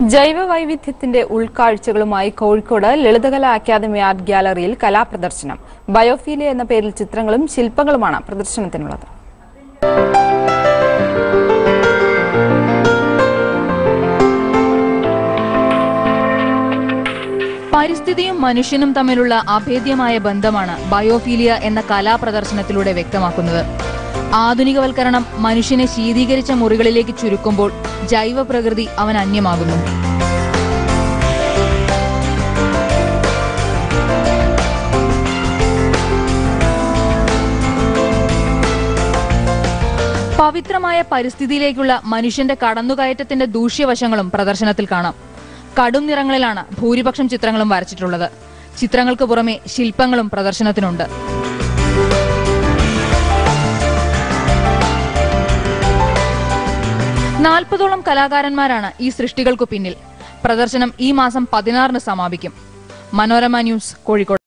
ജൈവ വൈവിധ്യത്തിന്റെ ഉൾക്കാഴ്ചകളുമായി കോഴിക്കോട് ലളിതകല അക്കാദമി ആർട്ട് ഗ്യാലറിയിൽ കലാപ്രദർശനം ബയോഫീലിയ എന്ന പേരിൽ ചിത്രങ്ങളും ശില്പങ്ങളുമാണ് പ്രദർശനത്തിനുള്ളത് പരിസ്ഥിതിയും മനുഷ്യനും തമ്മിലുള്ള അഭേദ്യമായ ബന്ധമാണ് ബയോഫീലിയ എന്ന കലാപ്രദർശനത്തിലൂടെ വ്യക്തമാക്കുന്നത് ആധുനികവൽക്കരണം മനുഷ്യനെ ശീതീകരിച്ച മുറികളിലേക്ക് ചുരുക്കുമ്പോൾ ജൈവ പ്രകൃതി അവൻ അന്യമാകുന്നു പവിത്രമായ പരിസ്ഥിതിയിലേക്കുള്ള മനുഷ്യന്റെ കടന്നുകയറ്റത്തിന്റെ ദൂഷ്യവശങ്ങളും പ്രദർശനത്തിൽ കാണാം കടും നിറങ്ങളിലാണ് ഭൂരിപക്ഷം ചിത്രങ്ങളും വരച്ചിട്ടുള്ളത് ചിത്രങ്ങൾക്ക് പുറമെ ശില്പങ്ങളും പ്രദർശനത്തിനുണ്ട് നാൽപ്പതോളം കലാകാരന്മാരാണ് ഈ സൃഷ്ടികൾക്കു പിന്നിൽ പ്രദർശനം ഈ മാസം പതിനാറിന് സമാപിക്കും മനോരമ ന്യൂസ് കോഴിക്കോട്